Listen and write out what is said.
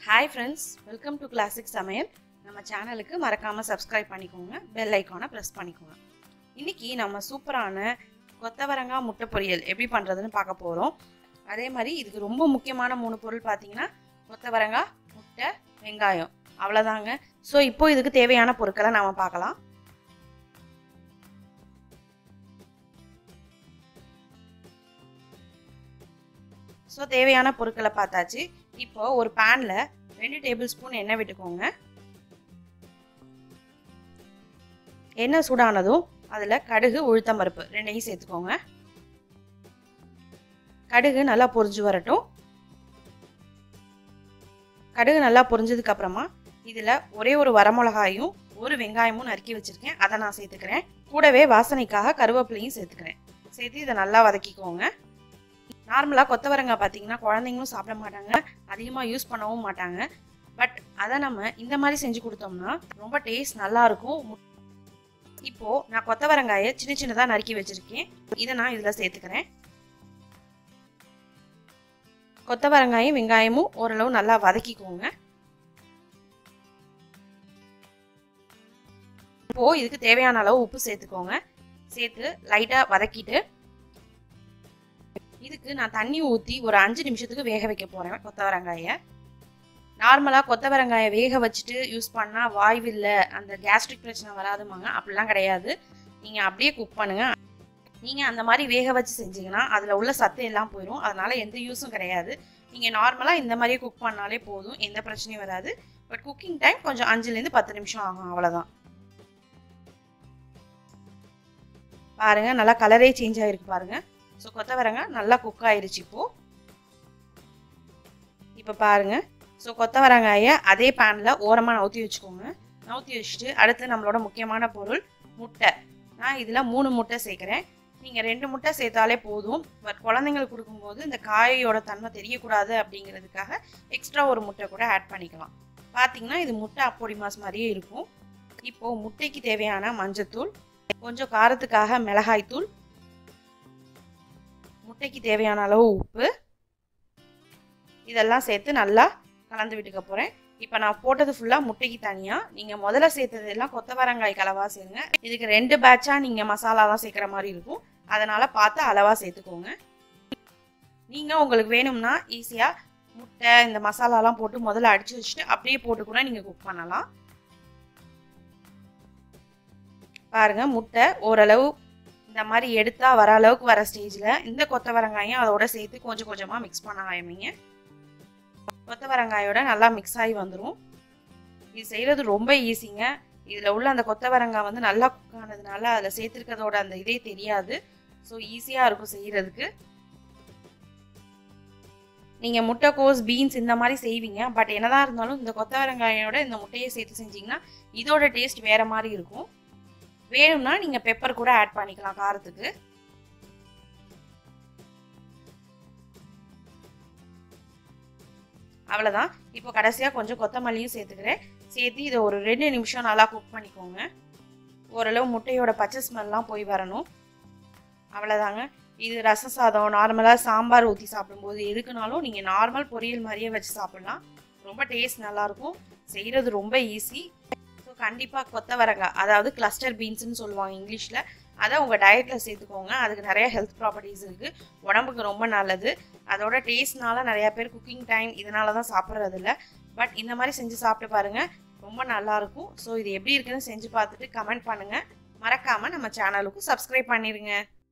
hi friends welcome to classic சமையல் நம்ம சேனலுக்கு மறக்காமல் சப்ஸ்கிரைப் பண்ணிக்கோங்க பெல் ஐக்கானை ப்ரெஸ் பண்ணிக்கோங்க இன்றைக்கி நம்ம சூப்பரான கொத்தவரங்காய் முட்டை பொரியல் எப்படி பண்ணுறதுன்னு பார்க்க போகிறோம் அதே மாதிரி இதுக்கு ரொம்ப முக்கியமான மூணு பொருள் பார்த்தீங்கன்னா கொத்தவரங்காய் முட்டை வெங்காயம் அவ்வளோதாங்க ஸோ இப்போ இதுக்கு தேவையான பொருட்களை நாம் பார்க்கலாம் ஸோ தேவையான பொருட்களை பார்த்தாச்சு இப்போ ஒரு பேனில் ரெண்டு டேபிள் ஸ்பூன் எண்ணெய் விட்டுக்கோங்க எண்ணெய் சூடானதும் அதில் கடுகு உளுத்தம் பருப்பு ரெண்டையும் சேர்த்துக்கோங்க கடுகு நல்லா பொரிஞ்சு வரட்டும் கடுகு நல்லா பொரிஞ்சதுக்கு அப்புறமா இதில் ஒரே ஒரு வரமிளகாயும் ஒரு வெங்காயமும் நறுக்கி வச்சுருக்கேன் அதை நான் சேர்த்துக்கிறேன் கூடவே வாசனைக்காக கருவேப்பிலையும் சேர்த்துக்கிறேன் சேர்த்து இதை நல்லா வதக்கிக்கோங்க நார்மலாக கொத்தவரங்காய் பார்த்தீங்கன்னா குழந்தைங்களும் சாப்பிட மாட்டாங்க அதிகமாக யூஸ் பண்ணவும் மாட்டாங்க பட் அதை நம்ம இந்த மாதிரி செஞ்சு கொடுத்தோம்னா ரொம்ப டேஸ்ட் நல்லாயிருக்கும் இப்போது நான் கொத்தவரங்காயை சின்ன சின்னதாக நறுக்கி வச்சுருக்கேன் இதை நான் இதில் சேர்த்துக்கிறேன் கொத்தவரங்காயும் வெங்காயமும் ஓரளவு நல்லா வதக்கிக்கோங்க இப்போது இதுக்கு தேவையான அளவு உப்பு சேர்த்துக்கோங்க சேர்த்து லைட்டாக வதக்கிட்டு இதுக்கு நான் தண்ணி ஊற்றி ஒரு அஞ்சு நிமிஷத்துக்கு வேக வைக்க போகிறேன் கொத்தவரங்காயை நார்மலாக கொத்தவரங்காயை வேக வச்சுட்டு யூஸ் பண்ணால் வாய்வில்லை அந்த கேஸ்ட்ரிக் பிரச்சனை வராதுமாங்க அப்படிலாம் கிடையாது நீங்கள் அப்படியே குக் பண்ணுங்கள் நீங்கள் அந்த மாதிரி வேக வச்சு செஞ்சீங்கன்னா அதில் உள்ள சத்து எல்லாம் போயிடும் அதனால் எந்த யூஸும் கிடையாது நீங்கள் நார்மலாக இந்த மாதிரியே குக் பண்ணாலே போதும் எந்த பிரச்சனையும் வராது பட் குக்கிங் டைம் கொஞ்சம் அஞ்சுலேருந்து பத்து நிமிஷம் ஆகும் அவ்வளோதான் பாருங்கள் நல்லா கலரே சேஞ்ச் ஆகிருக்கு பாருங்கள் ஸோ கொத்தவரங்காய் நல்லா குக் ஆயிடுச்சு இப்போது இப்போ பாருங்கள் ஸோ கொத்தவரங்காயை அதே பேனில் ஓரமாக நவுத்தி வச்சுக்கோங்க நவுத்தி வச்சுட்டு அடுத்து நம்மளோட முக்கியமான பொருள் முட்டை நான் இதில் மூணு முட்டை சேர்க்குறேன் நீங்கள் ரெண்டு முட்டை சேர்த்தாலே போதும் பட் குழந்தைங்களுக்கு கொடுக்கும்போது இந்த காயோட தன்மை தெரியக்கூடாது அப்படிங்கிறதுக்காக எக்ஸ்ட்ரா ஒரு முட்டை கூட ஆட் பண்ணிக்கலாம் பார்த்தீங்கன்னா இது முட்டை அப்பொடி மாஸ் மாதிரியே இருக்கும் இப்போது முட்டைக்கு தேவையான மஞ்சத்தூள் கொஞ்சம் காரத்துக்காக மிளகாய்த்தூள் முட்டைக்கு தேவையான அளவு உப்பு இதெல்லாம் சேர்த்து நல்லா கலந்து விட்டுக்க போகிறேன் இப்போ நான் போட்டது ஃபுல்லாக முட்டைக்கு தனியாக நீங்கள் முதல்ல சேர்த்தது எல்லாம் கொத்தவரங்காய் கலவாக சேருங்க இதுக்கு ரெண்டு பேட்சாக நீங்கள் மசாலாலாம் சேர்க்குற மாதிரி இருக்கும் அதனால் பார்த்து அளவாக சேர்த்துக்கோங்க நீங்கள் உங்களுக்கு வேணும்னா ஈஸியாக முட்டை இந்த மசாலாலாம் போட்டு முதல்ல அடித்து வச்சுட்டு அப்படியே போட்டு கூட நீங்கள் குக் பண்ணலாம் பாருங்கள் முட்டை ஓரளவு இந்த மாதிரி எடுத்தால் வர அளவுக்கு வர ஸ்டேஜில் இந்த கொத்தவரங்காயும் அதோட சேர்த்து கொஞ்சம் கொஞ்சமாக மிக்ஸ் பண்ண ஆரம்பிங்க கொத்தவரங்காயோட நல்லா மிக்ஸ் ஆகி வந்துடும் இது செய்கிறது ரொம்ப ஈஸிங்க இதில் உள்ள அந்த கொத்தவரங்காய் வந்து நல்லா குக் ஆனதுனால அதில் சேர்த்துருக்கதோட அந்த இதே தெரியாது ஸோ ஈஸியாக இருக்கும் செய்கிறதுக்கு நீங்கள் முட்டைக்கோஸ் பீன்ஸ் இந்த மாதிரி செய்வீங்க பட் என்னதான் இருந்தாலும் இந்த கொத்தவரங்காயோட இந்த முட்டையை சேர்த்து செஞ்சிங்கன்னா இதோட டேஸ்ட் வேறு மாதிரி இருக்கும் வேணும்னா நீங்கள் பெப்பர் கூட ஆட் பண்ணிக்கலாம் காரத்துக்கு அவ்வளோதான் இப்போ கடைசியாக கொஞ்சம் கொத்தமல்லியும் சேர்த்துக்கிறேன் சேர்த்து இதை ஒரு ரெண்டு நிமிஷம் நல்லா குக் பண்ணிக்கோங்க ஓரளவு முட்டையோட பச்சை ஸ்மெல்லாம் போய் வரணும் அவ்வளோதாங்க இது ரச சாதம் நார்மலாக சாம்பார் ஊற்றி சாப்பிடும்போது எதுக்குனாலும் நீங்கள் நார்மல் பொரியல் மாதிரியே வச்சு சாப்பிட்லாம் ரொம்ப டேஸ்ட் நல்லாயிருக்கும் செய்கிறது ரொம்ப ஈஸி ஸோ கண்டிப்பாக கொத்தவரங்காய் அதாவது கிளஸ்டர் பீன்ஸ்னு சொல்லுவாங்க இங்கிலீஷில் அதை உங்கள் டயட்டில் சேர்த்துக்கோங்க அதுக்கு நிறைய ஹெல்த் ப்ராப்பர்ட்டிஸ் இருக்குது உடம்புக்கு ரொம்ப நல்லது அதோட டேஸ்ட்னால நிறையா பேர் குக்கிங் டைம் இதனால தான் சாப்பிட்றதில்ல பட் இந்த மாதிரி செஞ்சு சாப்பிட்டு பாருங்கள் ரொம்ப நல்லாயிருக்கும் ஸோ இது எப்படி இருக்குன்னு செஞ்சு பார்த்துட்டு கமெண்ட் பண்ணுங்கள் மறக்காமல் நம்ம சேனலுக்கும் சப்ஸ்கிரைப் பண்ணிடுங்க